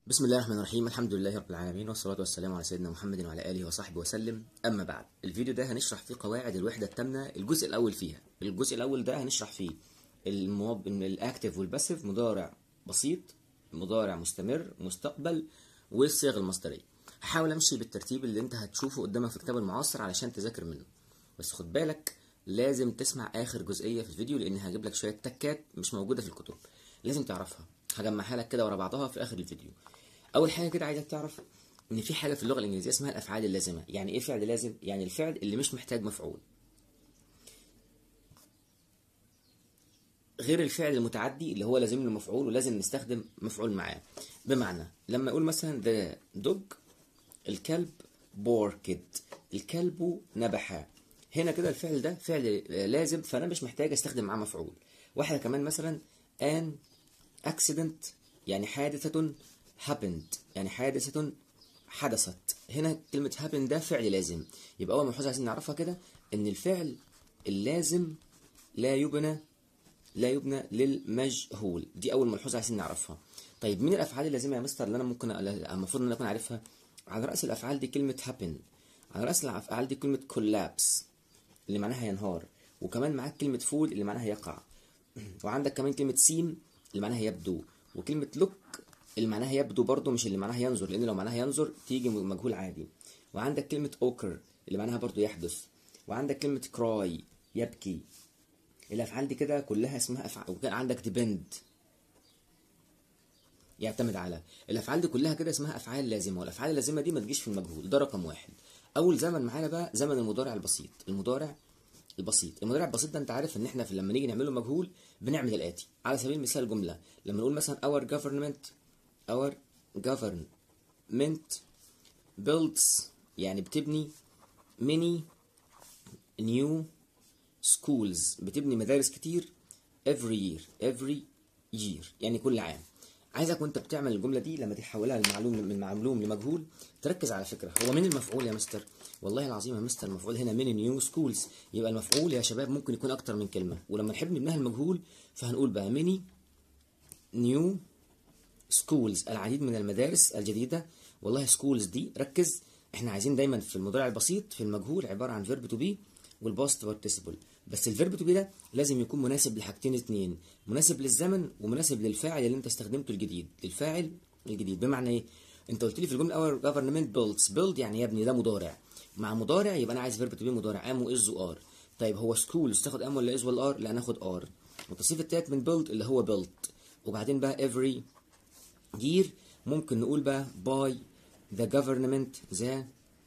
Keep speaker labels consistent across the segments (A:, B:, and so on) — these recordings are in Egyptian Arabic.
A: بسم الله الرحمن الرحيم الحمد لله رب العالمين والصلاة والسلام على سيدنا محمد وعلى آله وصحبه وسلم أما بعد الفيديو ده هنشرح فيه قواعد الوحدة التامنة الجزء الأول فيها الجزء الأول ده هنشرح فيه الموب... الأكتف والباسيف مضارع بسيط مضارع مستمر مستقبل والصيغ المصدرية هحاول أمشي بالترتيب اللي أنت هتشوفه قدامك في كتاب المعاصر علشان تذاكر منه بس خد بالك لازم تسمع آخر جزئية في الفيديو لأن هجيب لك شوية تكات مش موجودة في الكتب لازم تعرفها هجمعها لك كده ورا بعضها في آخر الفيديو اول حاجه كده عايزك تعرف ان في حاجه في اللغه الانجليزيه اسمها الافعال اللازمه يعني ايه فعل لازم يعني الفعل اللي مش محتاج مفعول غير الفعل المتعدي اللي هو لازم له مفعول ولازم نستخدم مفعول معاه بمعنى لما اقول مثلا ذا دوج الكلب بوركد الكلب نبح هنا كده الفعل ده فعل لازم فانا مش محتاج استخدم معاه مفعول واحده كمان مثلا an accident يعني حادثه happened يعني حادثة حدثت هنا كلمة happen ده فعل لازم يبقى أول ملحوظة عايزين نعرفها كده إن الفعل اللازم لا يبنى لا يبنى للمجهول دي أول ملحوظة عايزين نعرفها طيب مين الأفعال اللازمة يا مستر اللي أنا ممكن المفروض إن أنا أكون عارفها على رأس الأفعال دي كلمة happen على رأس الأفعال دي كلمة collapse اللي معناها ينهار وكمان معاك كلمة فول اللي معناها يقع وعندك كمان كلمة سيم اللي معناها يبدو وكلمة look اللي معناها يبدو برضه مش اللي معناها ينظر لان لو معناها ينظر تيجي مجهول عادي وعندك كلمة اوكر اللي معناها برضه يحدث وعندك كلمة كراي يبكي الافعال دي كده كلها اسمها افعال وكان عندك ديبند يعتمد على الافعال دي كلها كده اسمها افعال لازمه والافعال اللازمه دي ما تجيش في المجهول ده رقم واحد اول زمن معانا بقى زمن المضارع البسيط المضارع البسيط المضارع البسيط ده انت عارف ان احنا في لما نيجي نعمله مجهول بنعمل الاتي على سبيل المثال جمله لما نقول مثلا our government our government builds يعني بتبني many new schools بتبني مدارس كتير every year every year يعني كل عام عايزك وانت بتعمل الجمله دي لما تحولها المعلوم من معلوم لمجهول تركز على فكره هو مين المفعول يا مستر والله العظيم يا مستر المفعول هنا من نيو سكولز يبقى المفعول يا شباب ممكن يكون اكتر من كلمه ولما نحب نبنيها المجهول فهنقول بقى ميني نيو سكولز العديد من المدارس الجديدة والله سكولز دي ركز احنا عايزين دايما في المضارع البسيط في المجهول عبارة عن فيرب تو بي والباست بارتيسيبل بس الفيرب تو بي ده لازم يكون مناسب لحاجتين اتنين مناسب للزمن ومناسب للفاعل اللي انت استخدمته الجديد للفاعل الجديد بمعنى ايه انت قلت لي في الجمله الاول جفرمنت بيلدز بيلد يعني يبني ده مضارع مع مضارع يبقى انا عايز فيرب تو بي مضارع ام واز وار طيب هو سكولز تاخد ام ولا از ولا ار لا ناخد ار والتصريف التالت من بيلد اللي هو بيلد وبعدين بقى every year ممكن نقول بقى by the government the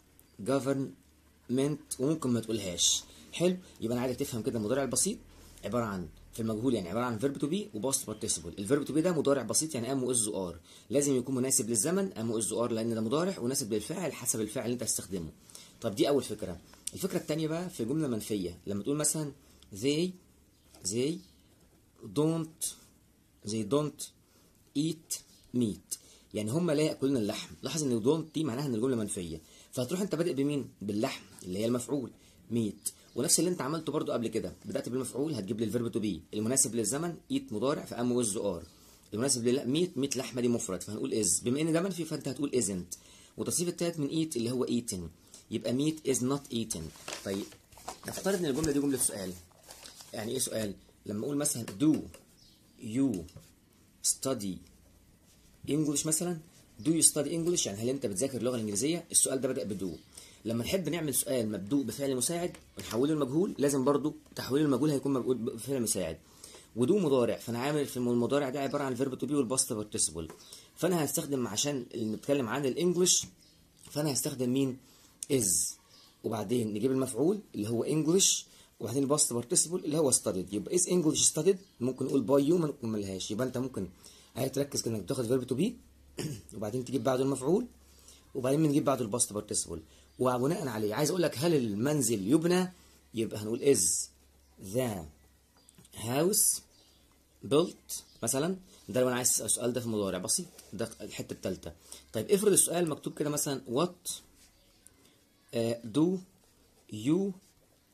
A: government وممكن ما تقولهاش حلو يبقى انا عايزك تفهم كده المضارع البسيط عباره عن في المجهول يعني عباره عن فيرب تو بي وباست بارتيسيبل الفيرب تو بي ده مضارع بسيط يعني ام واز ار لازم يكون مناسب للزمن ام واز ار لان ده مضارع ومناسب للفاعل حسب الفعل اللي انت هتستخدمه طب دي اول فكره الفكره الثانيه بقى في جمله منفيه لما تقول مثلا they they don't they don't eat ميت يعني هم لا ياكلون اللحم لاحظ ان دونت دي معناها ان الجمله منفيه فهتروح انت بادئ بمين باللحم اللي هي المفعول ميت ونفس اللي انت عملته برضو قبل كده بدات بالمفعول هتجيب لي الفيرب تو بي المناسب للزمن ايت مضارع فام وز ار المناسب لل ميت ميت لحمه دي مفرد فهنقول از بما ان ده منفي فانت هتقول ازنت والتصريف الثالث من ايت اللي هو ايتن يبقى ميت از نوت ايتن طيب نفترض ان الجمله دي جمله سؤال يعني ايه سؤال لما اقول مثلا do you study انجلش مثلا دو يو ستادي انجلش يعني هل انت بتذاكر اللغه الانجليزيه السؤال ده بدا بدو لما نحب نعمل سؤال مبدوء بفعل مساعد ونحوله لمجهول لازم برضو تحويل المجهول هيكون مبدوء بفعل مساعد ودو مضارع فانا عامل في المضارع ده عباره عن فيرب تو بي والباست بارتيسيبل فانا هستخدم عشان نتكلم عن الانجليش فانا هستخدم مين از وبعدين نجيب المفعول اللي هو انجلش وبعدين الباست بارتيسيبل اللي هو ستاديد يبقى از انجلش ستاديد ممكن نقول باي يو ما نكملهاش يبقى انت ممكن عايز تركز كده انك بتاخد فيرب تو بي وبعدين تجيب بعده المفعول وبعدين بنجيب بعده الباست بارتيسيبل وبناء عليه عايز اقول لك هل المنزل يبنى يبقى هنقول از ذا هاوس بيلت مثلا ده لو انا عايز اسال السؤال ده في مضارع بسيط ده الحته الثالثه طيب افرض السؤال مكتوب كده مثلا وات دو يو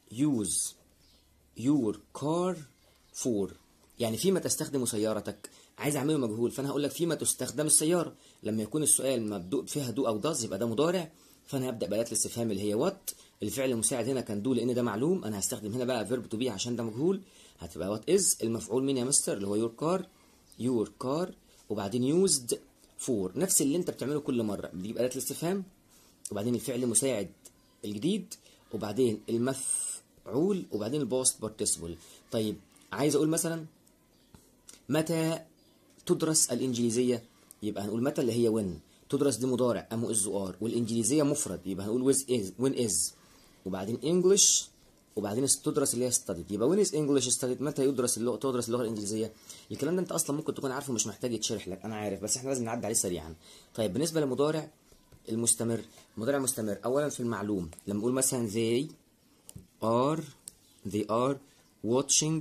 A: يوز your car for يعني فيما تستخدم سيارتك عايز اعمله مجهول فانا هقول لك فيما تستخدم السياره لما يكون السؤال مبدوء فيها دو او داز يبقى ده مضارع فانا هبدا باداه الاستفهام اللي هي وات الفعل المساعد هنا كان دو لان ده معلوم انا هستخدم هنا بقى فيرب تو بي عشان ده مجهول هتبقى وات از المفعول مين يا مستر اللي هو يور كار يور كار وبعدين يوزد فور نفس اللي انت بتعمله كل مره بتجيب اداه الاستفهام وبعدين الفعل المساعد الجديد وبعدين المفعول وبعدين البوست بارتيسيبل طيب عايز اقول مثلا متى تدرس الانجليزيه يبقى هنقول متى اللي هي وين تدرس دي مضارع ام از ار والانجليزيه مفرد يبقى هنقول ويز از وين از وبعدين انجلش وبعدين تدرس اللي هي ستاديد يبقى وين از انجلش ستاديد متى يدرس اللغه تدرس اللغه الانجليزيه الكلام ده انت اصلا ممكن تكون عارفه مش محتاج يتشرح لك انا عارف بس احنا لازم نعدي عليه سريعا طيب بالنسبه للمضارع المستمر المضارع المستمر اولا في المعلوم لما اقول مثلا they are they are watching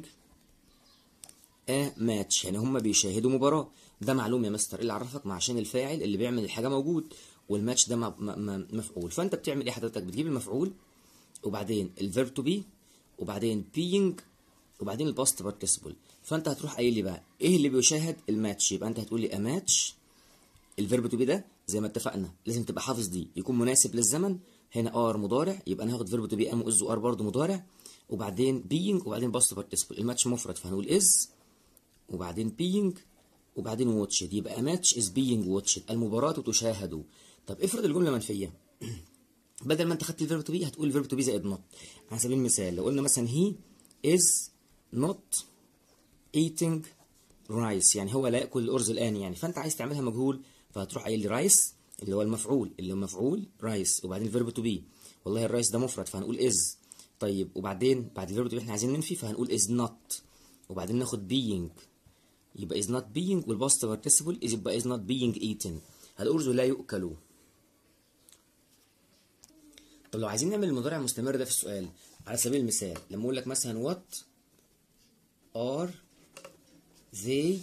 A: a match يعني هم بيشاهدوا مباراة ده معلوم يا مستر إيه اللي عرفك ما عشان الفاعل اللي بيعمل الحاجة موجود والماتش ده م- م- م- مفعول فانت بتعمل ايه حضرتك بتجيب المفعول وبعدين الفيرب تو بي وبعدين being وبعدين الباست participle فانت هتروح قايل لي بقى ايه اللي بيشاهد الماتش يبقى انت هتقول لي a match الفيرب تو بي ده زي ما اتفقنا لازم تبقى حافظ دي يكون مناسب للزمن هنا ار مضارع يبقى انا هاخد فيرب تو بي ام از ار برضه مضارع وبعدين being وبعدين باست participle الماتش مفرد فهنقول از وبعدين being وبعدين watched يبقى match is being watched المباراة تشاهد طب افرض الجملة منفية بدل ما انت خدت الفيرب تو بي هتقول الفيرب تو بي زائد not على سبيل المثال لو قلنا مثلا he is not eating rice يعني هو لا ياكل الارز الان يعني فانت عايز تعملها مجهول فهتروح قايل لي رايس اللي هو المفعول اللي هو مفعول رايس وبعدين الفيرب تو بي والله الرايس ده مفرد فهنقول از طيب وبعدين بعد الفيرب تو بي احنا عايزين ننفي فهنقول از not وبعدين ناخد being يبقى is not being والباست participle is يبقى is not being eaten الأرز لا يؤكل طب لو عايزين نعمل المضارع المستمر ده في السؤال على سبيل المثال لما اقول لك مثلا what are they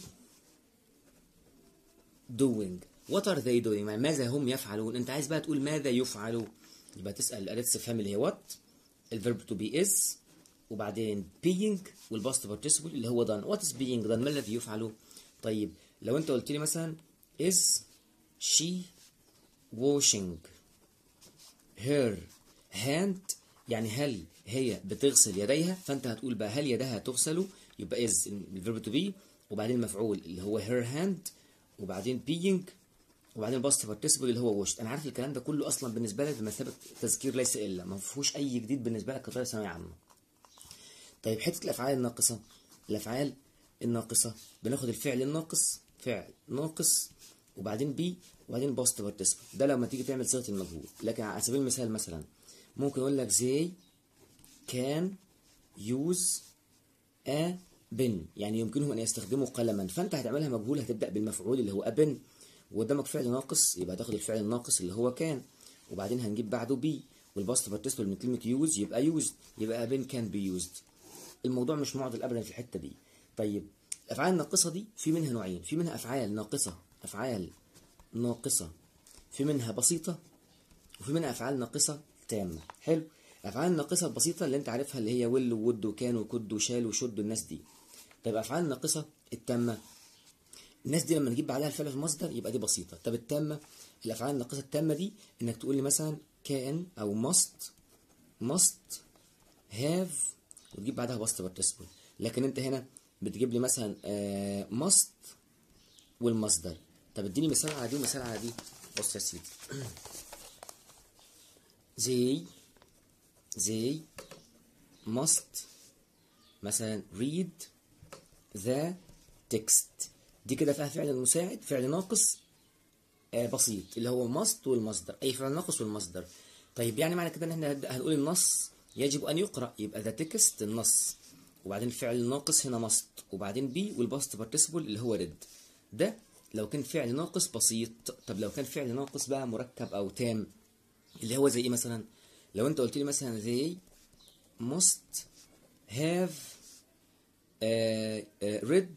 A: doing what are they doing يعني ماذا هم يفعلون انت عايز بقى تقول ماذا يفعلوا يبقى تسأل أداة استفهام اللي هي what الفيرب to be is وبعدين being والباست participle اللي هو done what is being done ما الذي يفعل طيب لو انت قلت لي مثلا is she washing her hand يعني هل هي بتغسل يديها فانت هتقول بقى هل يدها تغسل يبقى is الفيرب تو بي وبعدين المفعول اللي هو her hand وبعدين being وبعدين باست participle اللي هو washed انا عارف الكلام ده كله اصلا بالنسبه لك بمثابه تذكير ليس الا ما فيهوش اي جديد بالنسبه لك كطالب ثانويه عامه طيب حته الافعال الناقصه الافعال الناقصه بناخد الفعل الناقص فعل ناقص وبعدين بي وبعدين باست بارتيسيبل ده لما تيجي تعمل صيغه المجهول لكن على سبيل المثال مثلا ممكن اقول لك زي كان يوز ا بن يعني يمكنهم ان يستخدموا قلما فانت هتعملها مجهول هتبدا بالمفعول اللي هو ابن وقدامك فعل ناقص يبقى تاخد الفعل الناقص اللي هو كان وبعدين هنجيب بعده بي والباست بارتيسيبل من كلمه يوز يبقى يوزد يبقى بن كان بي يوزد الموضوع مش معضل ابدا في الحته دي طيب الافعال الناقصه دي في منها نوعين في منها افعال ناقصه افعال ناقصه في منها بسيطه وفي منها افعال ناقصه تامه حلو الافعال الناقصه البسيطه اللي انت عارفها اللي هي will وود وكان وكد وشال وشد والناس دي طيب الافعال الناقصه التامه الناس دي لما نجيب بعدها الفعل في المصدر يبقى دي بسيطه طب التامه الافعال الناقصه التامه دي انك تقول لي مثلا كان او must must have وتجيب بعدها باست بارتيسيبل لكن انت هنا بتجيب لي مثلا آه must والمصدر طب اديني مثال على دي ومثال على دي بص يا سيدي they they must مثلا read the text دي كده فيها فعل مساعد فعل ناقص آه بسيط اللي هو must والمصدر اي فعل ناقص والمصدر طيب يعني معنى كده ان احنا هنقول النص يجب ان يقرا يبقى ذا تكست النص وبعدين الفعل الناقص هنا ماست وبعدين بي والباست بارتيسيبل اللي هو ريد ده لو كان فعل ناقص بسيط طب لو كان فعل ناقص بقى مركب او تام اللي هو زي ايه مثلا لو انت قلت لي مثلا they must have uh, uh, read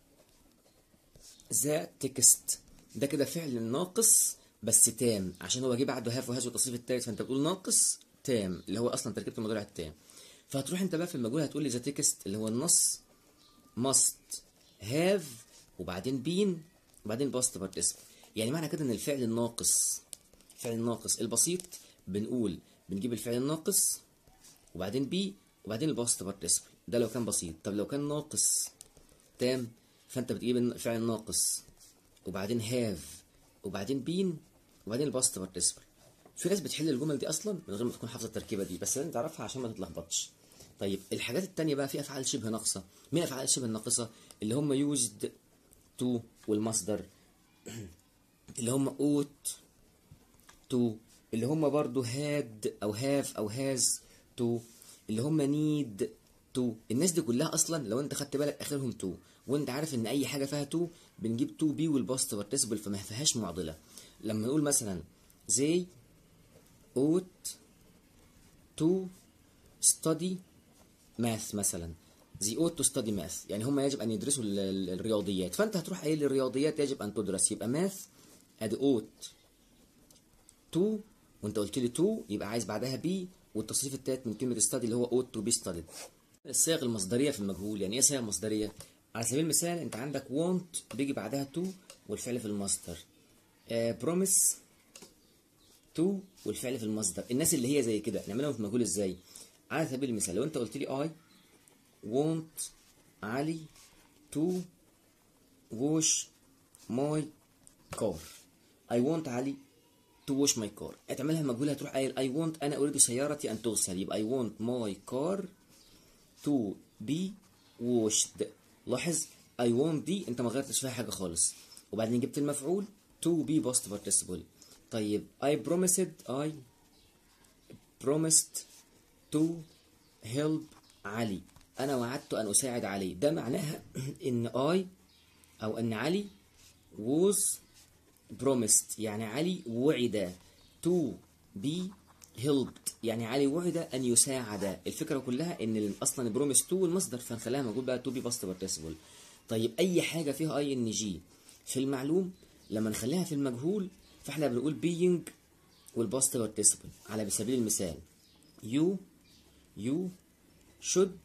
A: the text ده كده فعل ناقص بس تام عشان هو جه بعده هاف وهاز والتصريف التالت فانت بتقول ناقص تام اللي هو اصلا تركيبه المضارع التام فهتروح انت بقى في المجهول هتقول لي ذا تكست اللي هو النص must have وبعدين بين وبعدين باست بارتيسيبل يعني معنى كده ان الفعل الناقص الفعل الناقص البسيط بنقول بنجيب الفعل الناقص وبعدين بي وبعدين الباست بارتيسيبل ده لو كان بسيط طب لو كان ناقص تام فانت بتجيب الفعل الناقص وبعدين هاف وبعدين بين وبعدين الباست بارتيسيبل في ناس بتحل الجمل دي اصلا من غير ما تكون حافظه التركيبه دي بس لازم تعرفها عشان ما تتلخبطش طيب الحاجات التانية بقى في افعال شبه ناقصه مين افعال الشبه الناقصه اللي هم يوزد تو والمصدر اللي هم اوت تو اللي هم برضو هاد او هاف او هاز تو اللي هم نيد تو الناس دي كلها اصلا لو انت خدت بالك اخرهم تو وانت عارف ان اي حاجه فيها تو بنجيب تو بي والباست بارتيسيبل فما فيهاش معضله لما نقول مثلا زي ought to study math مثلا they ought to study math يعني هم يجب ان يدرسوا ال- ال- الرياضيات فانت هتروح قايل لي الرياضيات يجب ان تدرس يبقى math ادي ought to وانت قلت لي to يبقى عايز بعدها be والتصريف التالت من كلمه study اللي هو ought to be studied الصيغ المصدريه في المجهول يعني ايه صيغه مصدريه على سبيل المثال انت عندك want بيجي بعدها to والفعل في المصدر آه promise تو والفعل في المصدر الناس اللي هي زي كده نعملهم في مجهول ازاي على سبيل المثال لو انت قلت لي I want علي to wash my car I want علي to wash my car هتعملها مجهول هتروح قايل I want انا اريد سيارتي ان تغسل يبقى I want my car to be washed لاحظ I want دي انت ما غيرتش فيها حاجه خالص وبعدين جبت المفعول to be past participle طيب I promised I promised to help علي انا وعدت ان اساعد علي ده معناها ان I او ان علي was promised يعني علي وعد to be helped يعني علي وعد ان يساعد الفكره كلها ان اصلا بروميس تو المصدر فنخليها موجود بقى to be past participle طيب اي حاجه فيها اي ان جي في المعلوم لما نخليها في المجهول فاحنا بنقول being والباست participle على سبيل المثال you you should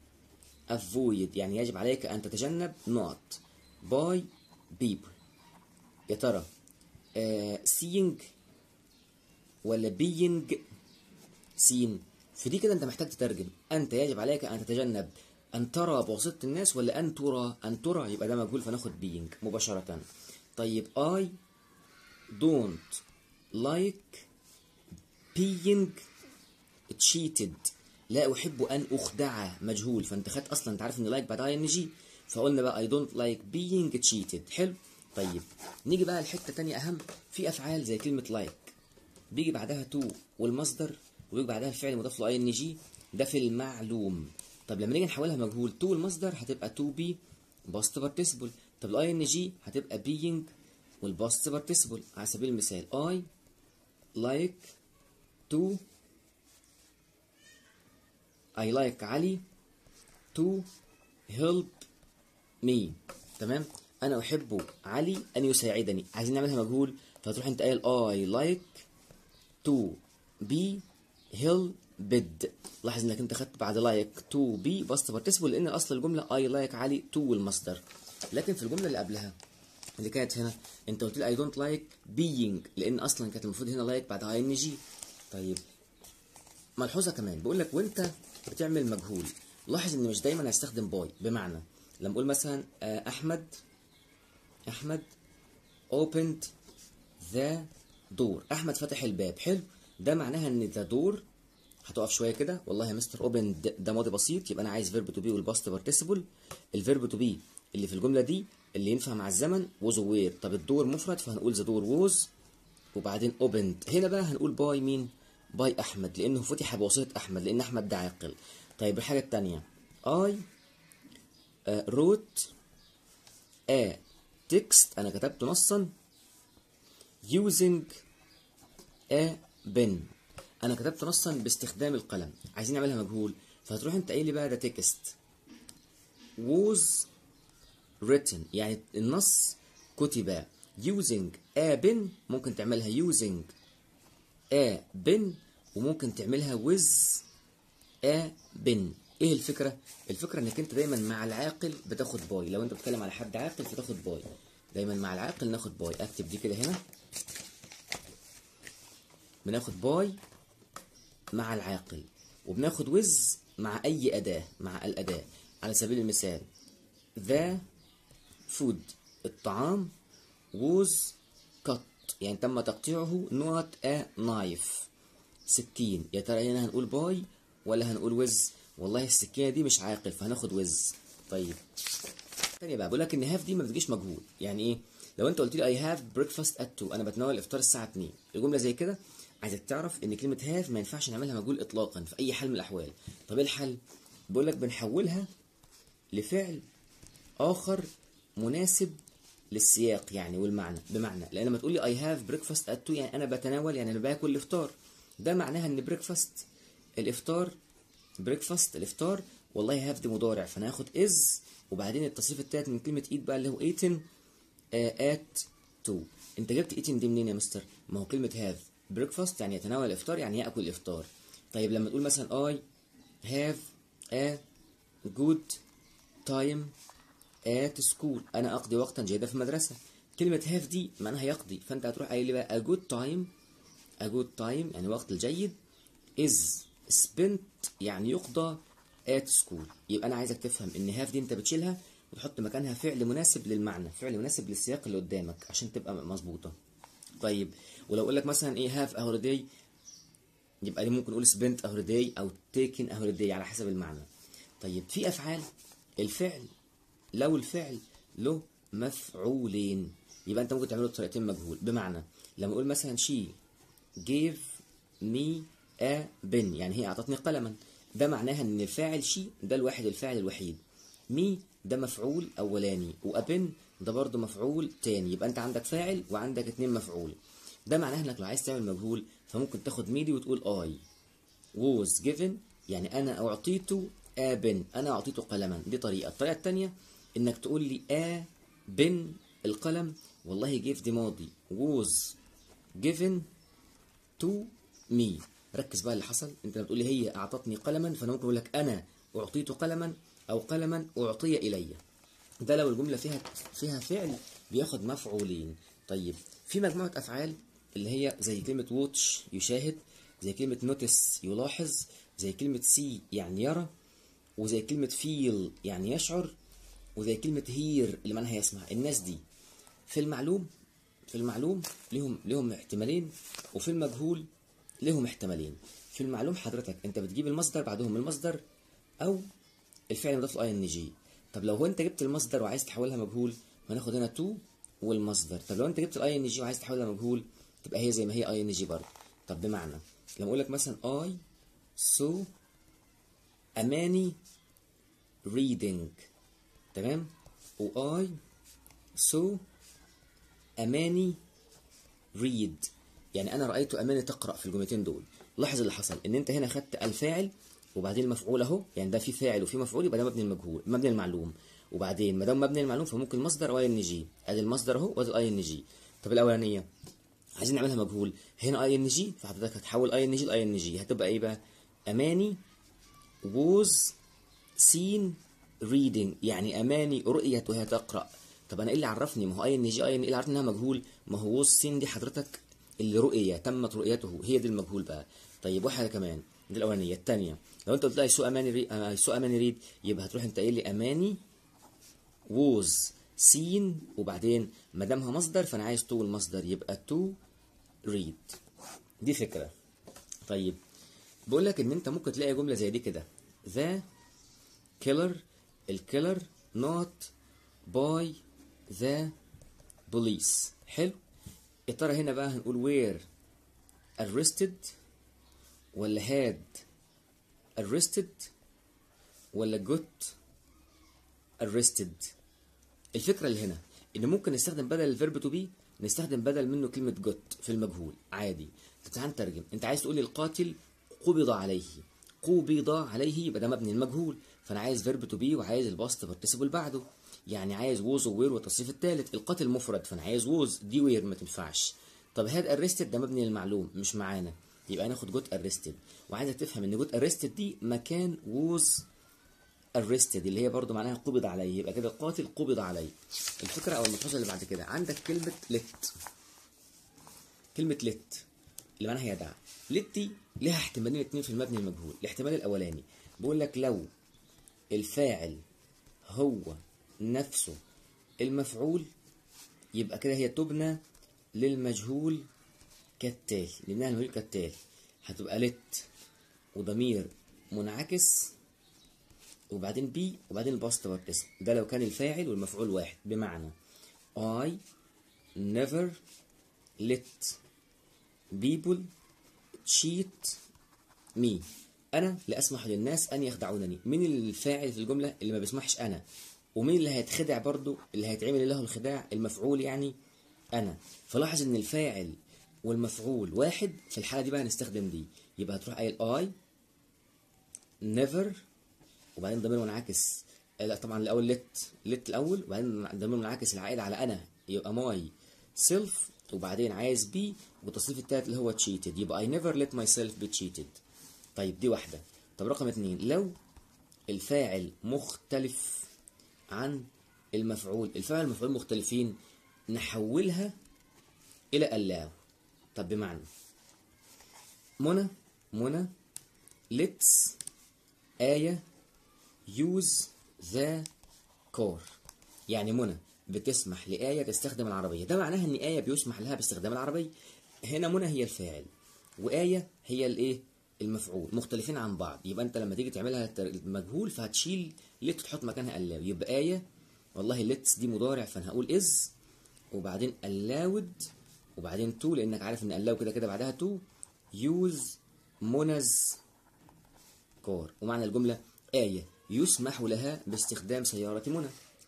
A: avoid يعني يجب عليك أن تتجنب not by people يا ترى آه seeing ولا being seen في دي كده انت محتاج تترجم انت يجب عليك ان تتجنب ان ترى بواسطة الناس ولا ان ترى ان ترى يبقى ده مجهول فناخد being مباشرة طيب I don't like being cheated لا احب ان اخدع مجهول فانت خدت اصلا انت عارف ان لايك بعد اي ان جي فقلنا بقى I don't like being cheated حلو طيب نيجي بقى لحته تانية اهم في افعال زي كلمه like بيجي بعدها تو والمصدر ويجي بعدها الفعل مضاف له اي ان جي ده في المعلوم طب لما نيجي نحولها مجهول تو والمصدر هتبقى تو بي باست بارتيسيبل طب الاي ان جي هتبقى being والباست بارتيسيبل على سبيل المثال I like to I like علي to help me تمام انا احب علي ان يساعدني عايزين نعملها مجهول فتروح انت قايل I like to be helped لاحظ انك انت خدت بعد like to be باست بارتيسيبل لان اصل الجمله I like علي to والمصدر لكن في الجمله اللي قبلها اللي كانت هنا انت قلت لي I don't like being لان اصلا كانت المفروض هنا like بعد ان جي طيب ملحوظه كمان بقول لك وانت بتعمل مجهول لاحظ ان مش دايما هستخدم باي بمعنى لما اقول مثلا آه، احمد احمد opened the door احمد فتح الباب حلو ده معناها ان ذا دور هتقف شويه كده والله يا مستر اوبن ده ماضي بسيط يبقى انا عايز فيرب تو بي والباست بارتيسيبل الفيرب تو بي اللي في الجمله دي اللي ينفع مع الزمن was وير طب الدور مفرد فهنقول ذا دور was وبعدين opened هنا بقى هنقول باي مين باي احمد لانه فتح بواسطه احمد لان احمد ده عاقل طيب الحاجه الثانيه I uh, wrote a text انا كتبت نصا using a pen انا كتبت نصا باستخدام القلم عايزين نعملها مجهول فهتروح انت قايل لي بقى ده تكست was written يعني النص كتب using a pen ممكن تعملها using a pen وممكن تعملها with a pen ايه الفكره الفكره انك انت دايما مع العاقل بتاخد باي لو انت بتتكلم على حد عاقل فتاخد باي دايما مع العاقل ناخد باي اكتب دي كده هنا بناخد باي مع العاقل وبناخد وز مع اي اداه مع الاداه على سبيل المثال ذا فود الطعام was cut يعني تم تقطيعه not a knife سكين يا ترى هنا هنقول باي ولا هنقول وز والله السكينه دي مش عاقل فهناخد وز طيب تانية بقى بقول لك ان هاف دي ما بتجيش مجهول يعني ايه لو انت قلت لي اي هاف بريكفاست ات 2 انا بتناول الافطار الساعه 2 الجمله زي كده عايزك تعرف ان كلمه هاف ما ينفعش نعملها مجهول اطلاقا في اي حال من الاحوال طب ايه الحل بقول لك بنحولها لفعل اخر مناسب للسياق يعني والمعنى بمعنى لان لما تقول لي اي هاف بريكفاست ات 2 يعني انا بتناول يعني انا باكل الافطار ده معناها ان بريكفاست الافطار بريكفاست الافطار والله هاف دي مضارع فانا هاخد از وبعدين التصريف التالت من كلمه ايت بقى اللي هو ايتن ات 2 انت جبت ايتن دي منين يا مستر ما هو كلمه هاف بريكفاست يعني يتناول الافطار يعني ياكل الافطار طيب لما تقول مثلا اي هاف ا جود تايم at school انا اقضي وقتا جيدا في المدرسه كلمه هاف دي معناها يقضي فانت هتروح قايل لي بقى a good time a good time يعني وقت الجيد is spent يعني يقضى at school يبقى انا عايزك تفهم ان هاف دي انت بتشيلها وتحط مكانها فعل مناسب للمعنى فعل مناسب للسياق اللي قدامك عشان تبقى مظبوطه طيب ولو اقول لك مثلا ايه هاف a holiday يبقى دي ممكن نقول spent a holiday او taken a holiday على حسب المعنى طيب في افعال الفعل لو الفعل له مفعولين يبقى انت ممكن تعمله بطريقتين مجهول بمعنى لما اقول مثلا she gave me a pen يعني هي اعطتني قلما ده معناها ان الفاعل شي ده الواحد الفاعل الوحيد مي ده مفعول اولاني وابن ده برضه مفعول تاني يبقى انت عندك فاعل وعندك اتنين مفعول ده معناها انك لو عايز تعمل مجهول فممكن تاخد ميدي وتقول اي was given يعني انا اعطيته ابن انا اعطيته قلما دي طريقه الطريقه الثانيه انك تقول لي ا بن القلم والله جيف دي ماضي was given to me ركز بقى اللي حصل انت لما تقول لي هي اعطتني قلما فانا ممكن اقول لك انا اعطيت قلما او قلما اعطي الي ده لو الجمله فيها فيها فعل بياخد مفعولين طيب في مجموعه افعال اللي هي زي كلمه واتش يشاهد زي كلمه نوتس يلاحظ زي كلمه سي يعني يرى وزي كلمه فيل يعني يشعر وزي كلمة هير اللي معناها يسمع الناس دي في المعلوم في المعلوم لهم لهم احتمالين وفي المجهول لهم احتمالين في المعلوم حضرتك انت بتجيب المصدر بعدهم المصدر او الفعل مضاف له ان جي طب لو هو انت جبت المصدر وعايز تحولها مجهول هناخد هنا تو والمصدر طب لو انت جبت الاي ان جي وعايز تحولها مجهول تبقى هي زي ما هي اي ان جي برضه طب بمعنى لما اقول لك مثلا اي سو اماني reading تمام و I so أماني read يعني أنا رأيت أماني تقرأ في الجملتين دول لاحظ اللي حصل إن أنت هنا خدت الفاعل وبعدين المفعول أهو يعني ده في فاعل وفي مفعول يبقى ده مبني المجهول مبني المعلوم وبعدين ما دام مبني المعلوم فممكن مصدر او ان جي ادي المصدر اهو وادي الاي ان جي طب الاولانيه عايزين نعملها مجهول هنا اي ان جي فحضرتك هتحول اي ان جي لاي ان جي هتبقى ايه بقى اماني was seen reading يعني اماني رؤيت وهي تقرا طب انا ايه اللي عرفني ما هو اي ان جي اي ان ايه اللي عرفني انها مجهول ما هو was seen دي حضرتك اللي رؤية تمت رؤيته هي دي المجهول بقى طيب واحده كمان دي الاولانيه الثانيه لو انت قلت لها سوء اماني ري... آه، سوء اماني ريد يبقى هتروح انت قايل لي اماني was seen وبعدين ما دامها مصدر فانا عايز تو المصدر يبقى to read دي فكره طيب بقول لك ان انت ممكن تلاقي جمله زي دي كده the killer الكيلر not by the police حلو يا ترى هنا بقى هنقول where arrested ولا had arrested ولا got arrested الفكرة اللي هنا ان ممكن نستخدم بدل الفيرب تو بي نستخدم بدل منه كلمة جوت في المجهول عادي طب تعال نترجم انت عايز تقول لي القاتل قبض عليه قبض عليه يبقى ده مبني المجهول فانا عايز فيرب تو بي وعايز الباست بارتيسيبل بعده يعني عايز ووز ووير والتصريف الثالث القاتل مفرد فانا عايز ووز دي وير ما تنفعش طب هاد ارستد ده مبني للمعلوم مش معانا يبقى ناخد جوت ارستد وعايزك تفهم ان جوت ارستد دي مكان ووز arrested اللي هي برضو معناها قبض عليه يبقى كده القاتل قبض عليه الفكره او الملحوظه اللي بعد كده عندك كلمه let كلمه let اللي معناها يدع let دي لها احتمالين اتنين في المبني المجهول الاحتمال الاولاني بيقول لك لو الفاعل هو نفسه المفعول يبقى كده هي تبنى للمجهول كالتالي لانها المجهول كالتالي هتبقى لت وضمير منعكس وبعدين بي وبعدين الباست بارتيسيبل ده لو كان الفاعل والمفعول واحد بمعنى I never let people cheat me انا لا اسمح للناس ان يخدعونني مين الفاعل في الجمله اللي ما بيسمحش انا ومين اللي هيتخدع برضو اللي هيتعمل له الخداع المفعول يعني انا فلاحظ ان الفاعل والمفعول واحد في الحاله دي بقى هنستخدم دي يبقى هتروح قايل I never وبعدين ضمير منعكس لا طبعا الاول لت لت الاول وبعدين ضمير منعكس العائد على انا يبقى ماي سيلف وبعدين عايز بي والتصريف التالت اللي هو تشيتد يبقى I never let myself be cheated طيب دي واحدة طب رقم اتنين لو الفاعل مختلف عن المفعول الفاعل والمفعول مختلفين نحولها إلى allow طب بمعنى منى منى let's آية use the car يعني منى بتسمح لآية تستخدم العربية ده معناها إن آية بيسمح لها باستخدام العربية هنا منى هي الفاعل وآية هي الإيه المفعول مختلفين عن بعض يبقى أنت لما تيجي تعملها مجهول فهتشيل لت تحط مكانها allow يبقى آية والله let's دي مضارع فأنا هقول is وبعدين allowed وبعدين to لأنك عارف إن allow كده كده بعدها to use منز كار ومعنى الجملة آية يسمح لها باستخدام سيارة منى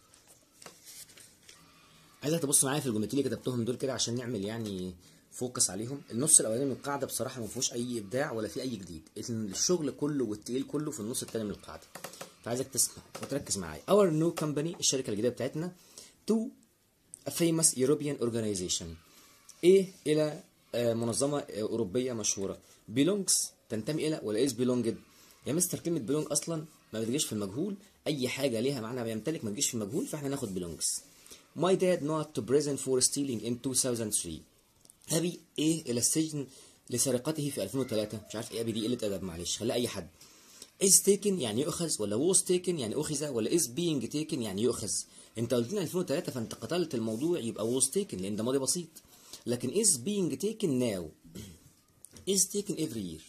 A: عايزك تبص معايا في الجملتين اللي كتبتهم دول كده عشان نعمل يعني فوكس عليهم النص الاولاني من القاعده بصراحه ما فيهوش اي ابداع ولا فيه اي جديد الشغل كله والتقيل كله في النص الثاني من القاعده فعايزك تسمع وتركز معايا our new company الشركه الجديده بتاعتنا to a famous European organization ايه الى منظمه اوروبيه مشهوره belongs تنتمي الى ولا is belonged يا مستر كلمه belong اصلا ما بتجيش في المجهول اي حاجه ليها معنى بيمتلك ما تجيش في المجهول فاحنا ناخد belongs My dad not to prison for stealing in 2003 أبي إيه إلى السجن لسرقته في 2003 مش عارف إيه أبي دي قلة أدب معلش خليها أي حد is taken يعني يؤخذ ولا was taken يعني أخذ ولا is being taken يعني يؤخذ أنت قلت لنا 2003 فأنت قتلت الموضوع يبقى was taken لأن ده ماضي بسيط لكن is being taken now is taken every year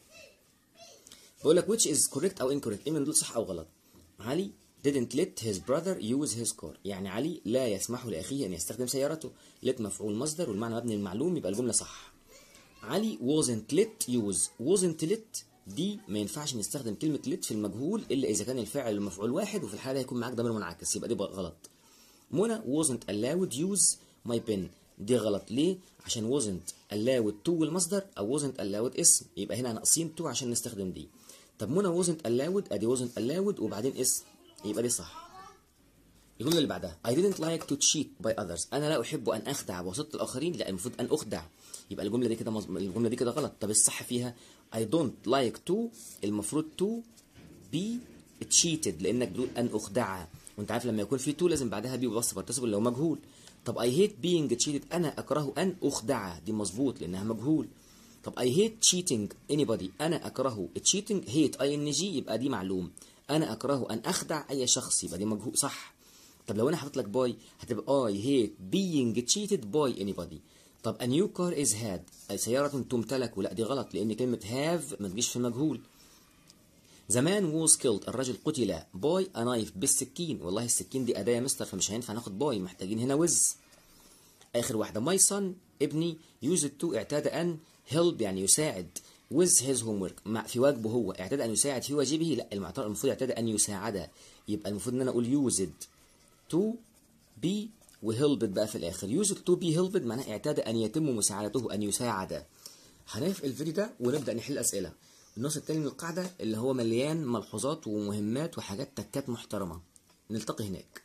A: بقول لك which is correct أو incorrect إيه من دول صح أو غلط علي didn't let his brother use his car يعني علي لا يسمح لأخيه أن يستخدم سيارته let مفعول مصدر والمعنى مبني المعلوم يبقى الجملة صح علي wasn't let use wasn't let دي ما ينفعش نستخدم كلمة let في المجهول إلا إذا كان الفاعل المفعول واحد وفي الحالة هيكون معاك ضمير منعكس يبقى دي غلط منى wasn't allowed use my pen دي غلط ليه؟ عشان wasn't allowed to المصدر أو wasn't allowed اسم يبقى هنا ناقصين to عشان نستخدم دي طب منى wasn't allowed أدي wasn't allowed وبعدين اسم يبقى دي صح الجمله اللي بعدها I didn't like to cheat by others انا لا احب ان اخدع بواسطه الاخرين لا المفروض ان اخدع يبقى الجمله دي كده مز... الجمله دي كده غلط طب الصح فيها I don't like to المفروض to be cheated لانك بتقول ان اخدع وانت عارف لما يكون في to لازم بعدها بي وبس بارتيسيبل لو مجهول طب I hate being cheated انا اكره ان اخدع دي مظبوط لانها مجهول طب I hate cheating anybody انا اكره cheating hate ing يبقى دي معلوم انا اكره ان اخدع اي شخص يبقى دي مجهول صح طب لو انا حاطط لك باي هتبقى I hate being cheated by anybody طب a new car is had سيارة تمتلك لا دي غلط لأن كلمة have ما تجيش في المجهول زمان was killed الرجل قتل by a knife بالسكين والله السكين دي أداة يا مستر فمش هينفع ناخد باي محتاجين هنا وز آخر واحدة my son ابني used to اعتاد أن help يعني يساعد with his homework مع في واجبه هو اعتاد أن يساعد في واجبه لا المفروض اعتاد أن يساعد يبقى المفروض إن أنا أقول used to be وهيلبد بقى في الاخر يوزد تو بي هيلبد معناها اعتاد ان يتم مساعدته ان يساعد هنقفل الفيديو ده ونبدا نحل اسئله النص التاني من القاعده اللي هو مليان ملحوظات ومهمات وحاجات تكات محترمه نلتقي هناك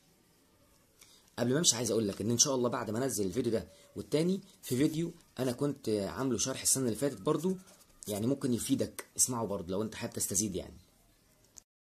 A: قبل ما امشي عايز اقول لك ان ان شاء الله بعد ما انزل الفيديو ده والتاني في فيديو انا كنت عامله شرح السنه اللي فاتت برضو يعني ممكن يفيدك اسمعه برضو لو انت حابب تستزيد يعني